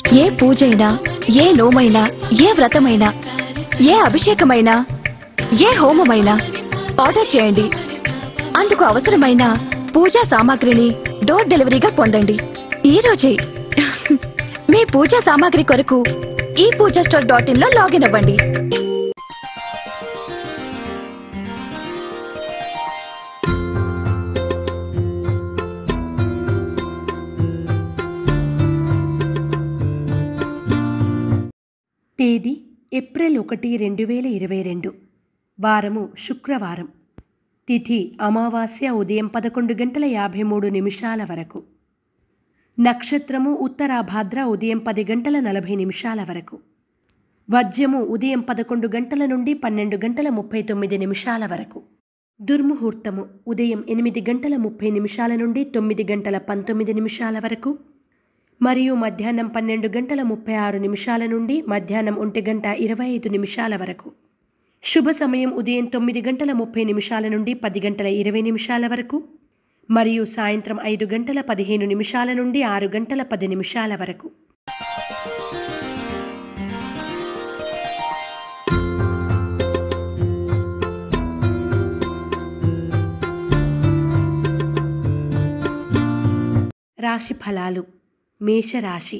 ఏ పూజైనా ఏ నోమైనా ఏ వ్రతమైనా ఏ అభిషేకమైనా ఏ హోమమైనా ఆర్డర్ చేయండి అందుకు అవసరమైన పూజా సామాగ్రిని డోర్ డెలివరీగా పొందండి ఈ రోజే మీ పూజా సామాగ్రి కొరకు ఈ పూజా స్టోర్ డాట్ ఇన్ లో లాగిన్ అవ్వండి తేదీ ఏప్రిల్ ఒకటి రెండు వేల ఇరవై రెండు వారము శుక్రవారం తిథి అమావాస్య ఉదయం పదకొండు గంటల యాభై మూడు నిమిషాల వరకు నక్షత్రము ఉత్తరాభాద్ర ఉదయం పది గంటల నలభై నిమిషాల వరకు వర్జ్యము ఉదయం పదకొండు గంటల నుండి పన్నెండు గంటల ముప్పై తొమ్మిది నిమిషాల వరకు దుర్ముహూర్తము ఉదయం ఎనిమిది గంటల ముప్పై నిమిషాల నుండి తొమ్మిది గంటల పంతొమ్మిది నిమిషాల వరకు మరియు మధ్యాహ్నం పన్నెండు గంటల ముప్పై ఆరు నిమిషాల నుండి మధ్యాహ్నం ఒంటి గంట ఇరవై ఐదు నిమిషాల వరకు శుభ సమయం ఉదయం తొమ్మిది గంటల ముప్పై నిమిషాల నుండి పది గంటల ఇరవై నిమిషాల వరకు మరియు సాయంత్రం ఐదు గంటల పదిహేను నిమిషాల నుండి ఆరు గంటల పది నిమిషాల వరకు రాశి ఫలాలు మేషరాశి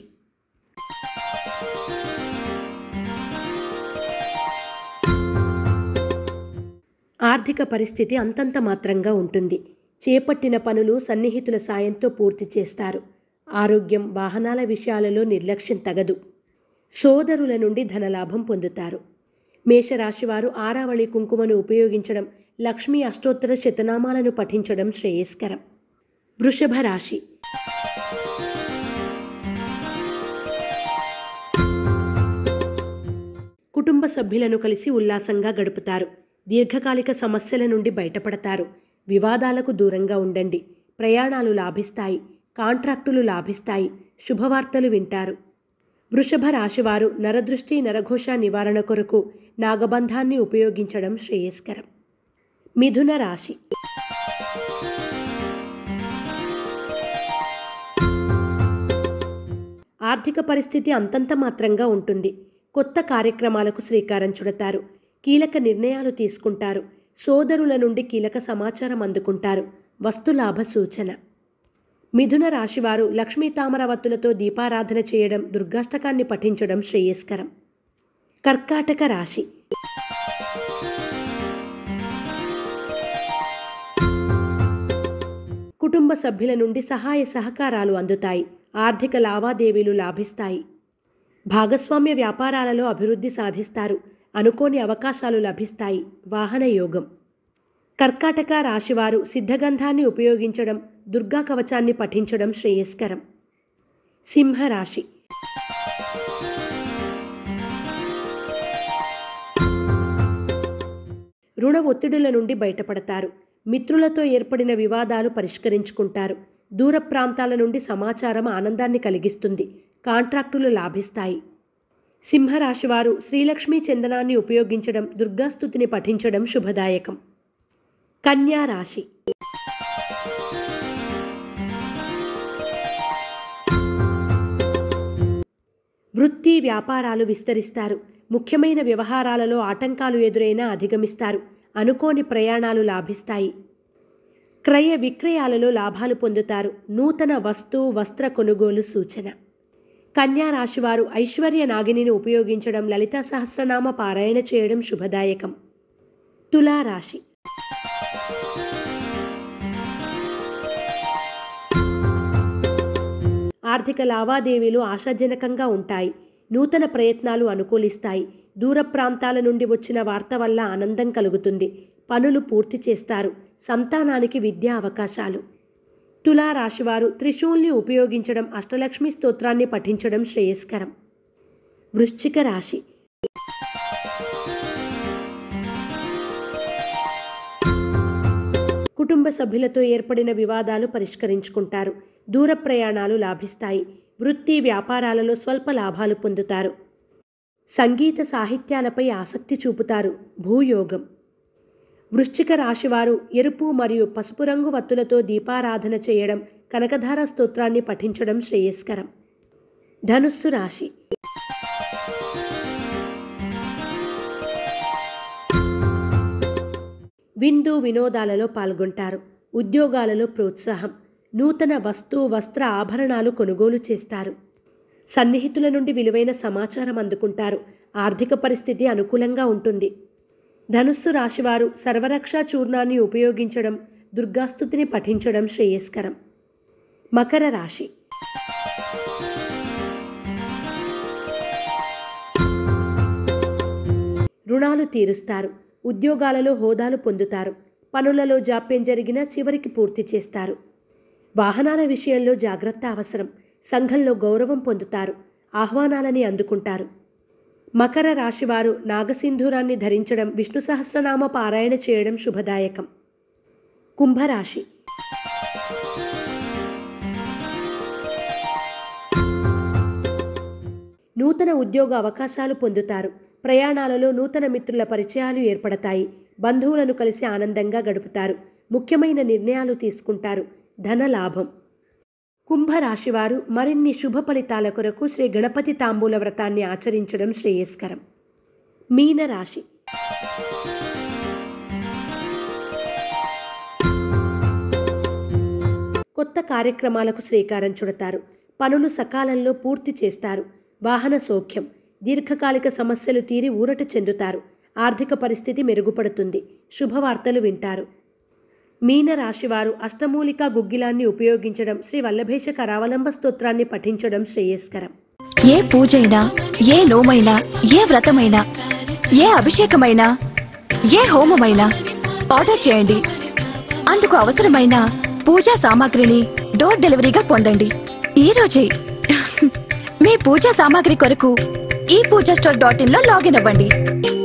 ఆర్థిక పరిస్థితి అంతంత మాత్రంగా ఉంటుంది చేపట్టిన పనులు సన్నిహితుల సాయంతో పూర్తి చేస్తారు ఆరోగ్యం వాహనాల విషయాలలో నిర్లక్ష్యం తగదు సోదరుల నుండి ధనలాభం పొందుతారు మేషరాశివారు ఆరావళి కుంకుమను ఉపయోగించడం లక్ష్మీ అష్టోత్తర శతనామాలను పఠించడం శ్రేయస్కరం వృషభ రాశి కుటుంబ సభ్యులను కలిసి ఉల్లాసంగా గడుపుతారు దీర్ఘకాలిక సమస్యల నుండి బయటపడతారు వివాదాలకు దూరంగా ఉండండి ప్రయాణాలు లాభిస్తాయి కాంట్రాక్టులు లాభిస్తాయి శుభవార్తలు వింటారు వృషభ రాశివారు నరదృష్టి నరఘోష నివారణ కొరకు నాగబంధాన్ని ఉపయోగించడం శ్రేయస్కరం మిథున రాశి ఆర్థిక పరిస్థితి అంతంత మాత్రంగా ఉంటుంది కొత్త కార్యక్రమాలకు శ్రీకారం చుడతారు కీలక నిర్ణయాలు తీసుకుంటారు సోదరుల నుండి కీలక సమాచారం అందుకుంటారు వస్తులాభ సూచన మిథున రాశివారు లక్ష్మీ తామరవత్తులతో దీపారాధన చేయడం దుర్గాష్టకాన్ని పఠించడం శ్రేయస్కరం కర్కాటక రాశి కుటుంబ సభ్యుల నుండి సహాయ సహకారాలు అందుతాయి ఆర్థిక లావాదేవీలు లాభిస్తాయి భాగస్వామ్య వ్యాపారాలలో అభివృద్ధి సాధిస్తారు అనుకోని అవకాశాలు లభిస్తాయి వాహన యోగం కర్కాటక రాశివారు సిద్ధగంధాన్ని ఉపయోగించడం దుర్గా కవచాన్ని పఠించడం శ్రేయస్కరం సింహరాశి రుణ ఒత్తిడుల నుండి బయటపడతారు మిత్రులతో ఏర్పడిన వివాదాలు పరిష్కరించుకుంటారు దూర ప్రాంతాల నుండి సమాచారం ఆనందాన్ని కలిగిస్తుంది కాంట్రాక్టులు లాభిస్తాయి సింహరాశివారు శ్రీలక్ష్మీ చందనాన్ని ఉపయోగించడం దుర్గాస్తుతిని పఠించడం శుభదాయకం కన్యా రాశి వృత్తి వ్యాపారాలు విస్తరిస్తారు ముఖ్యమైన వ్యవహారాలలో ఆటంకాలు ఎదురైనా అధిగమిస్తారు అనుకోని ప్రయాణాలు లాభిస్తాయి క్రయ విక్రయాలలో లాభాలు పొందుతారు నూతన వస్తు వస్త్ర కొనుగోలు సూచన కన్యా రాశివారు ఐశ్వర్య నాగిని ఉపయోగించడం లలితా సహస్రనామ పారాయణ చేయడం శుభదాయకం తులారాశి ఆర్థిక లావాదేవీలు ఆశాజనకంగా ఉంటాయి నూతన ప్రయత్నాలు అనుకూలిస్తాయి దూర ప్రాంతాల నుండి వచ్చిన వార్త వల్ల ఆనందం కలుగుతుంది పనులు పూర్తి చేస్తారు సంతానానికి విద్యా అవకాశాలు తులా రాశివారు త్రిశూల్ని ఉపయోగించడం అష్టలక్ష్మి స్తోత్రాన్ని పఠించడం శ్రేయస్కరం వృశ్చిక రాశి కుటుంబ సభ్యులతో ఏర్పడిన వివాదాలు పరిష్కరించుకుంటారు దూర ప్రయాణాలు లాభిస్తాయి వృత్తి వ్యాపారాలలో స్వల్ప లాభాలు పొందుతారు సంగీత సాహిత్యాలపై ఆసక్తి చూపుతారు భూయోగం వృశ్చిక రాశివారు ఎరుపు మరియు పసుపు రంగు వత్తులతో దీపారాధన చేయడం కనకధార స్తోత్రాన్ని పఠించడం శ్రేయస్కరం ధనుస్సు రాశి విందు వినోదాలలో పాల్గొంటారు ఉద్యోగాలలో ప్రోత్సాహం నూతన వస్తు వస్త్ర ఆభరణాలు కొనుగోలు చేస్తారు సన్నిహితుల నుండి విలువైన సమాచారం అందుకుంటారు ఆర్థిక పరిస్థితి అనుకూలంగా ఉంటుంది ధనుస్సు రాశివారు సర్వరక్షా చూర్ణాన్ని ఉపయోగించడం దుర్గాస్తుతిని పఠించడం శ్రేయస్కరం మకర రాశి రుణాలు తీరుస్తారు ఉద్యోగాలలో హోదాలు పొందుతారు పనులలో జాప్యం జరిగినా చివరికి పూర్తి చేస్తారు వాహనాల విషయంలో జాగ్రత్త అవసరం సంఘంలో గౌరవం పొందుతారు ఆహ్వానాలని అందుకుంటారు మకర రాశివారు నాగసింధూరాన్ని ధరించడం విష్ణు సహస్రనామ పారాయణ చేయడం శుభదాయకం కుంభరాశి నూతన ఉద్యోగ అవకాశాలు పొందుతారు ప్రయాణాలలో నూతన మిత్రుల పరిచయాలు ఏర్పడతాయి బంధువులను కలిసి ఆనందంగా గడుపుతారు ముఖ్యమైన నిర్ణయాలు తీసుకుంటారు ధన లాభం కుంభరాశివారు మరిన్ని శుభ ఫలితాల కొరకు శ్రీ గణపతి తాంబూల వ్రతాన్ని ఆచరించడం శ్రేయస్కరం మీనరాశి కొత్త కార్యక్రమాలకు శ్రీకారం చుడతారు పనులు సకాలంలో పూర్తి చేస్తారు వాహన సౌఖ్యం దీర్ఘకాలిక సమస్యలు తీరి ఊరట చెందుతారు ఆర్థిక పరిస్థితి మెరుగుపడుతుంది శుభవార్తలు వింటారు మీన రాశివారు అష్టమూలికా గుగ్గిలాన్ని ఉపయోగించడం శ్రీ వల్లభేష కరావలంబ స్తోత్రాన్ని పఠించడం శ్రేయస్కరం ఏ పూజైనా ఏ నోమైనా ఏ వ్రతమైనా ఏ అభిషేకమైనా ఏ హోమమైనా ఆర్డర్ చేయండి అందుకు అవసరమైన పూజా సామాగ్రిని డోర్ డెలివరీగా పొందండి ఈ రోజే మీ పూజా సామాగ్రి కొరకు ఈ పూజా స్టోర్ డాట్ ఇన్ లో లాగిన్ అవ్వండి